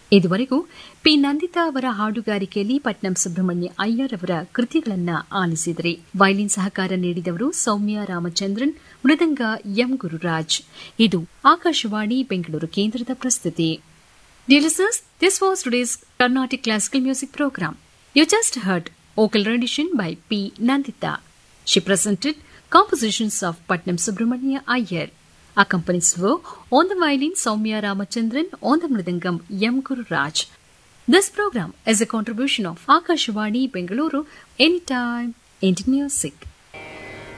ಇದುವರೆಗೂ ಪಿ ನಂದಿತಾ ಅವರ ಹಾಡುಗಾರಿಕೆಯಲ್ಲಿ ಪಟ್ನಂ ಸುಬ್ರಹ್ಮಣ್ಯ ಅಯ್ಯರ್ ಅವರ ಕೃತಿಗಳನ್ನ ಆಲಿಸಿದರೆ ವೈಲಿನ್ ಸಹಕಾರ ನೀಡಿದವರು ಸೌಮ್ಯ ರಾಮಚಂದ್ರನ್ ಮೃದಂಗ ಎಂ ಗುರುರಾಜ್ ಇದು ಆಕಾಶವಾಣಿ ಬೆಂಗಳೂರು ಕೇಂದ್ರದ ಪ್ರಸ್ತುತಿ Dear listeners, this was today's Carnatic Classical Music Program. You just heard vocal rendition by P. Nandita. She presented compositions of Patnam Subramania Iyer. Accompanies were on the violin Soumya Ramachandran, on the mridangam M. Guru Raj. This program is a contribution of Akashvani Bengaluru Anytime Indian Music.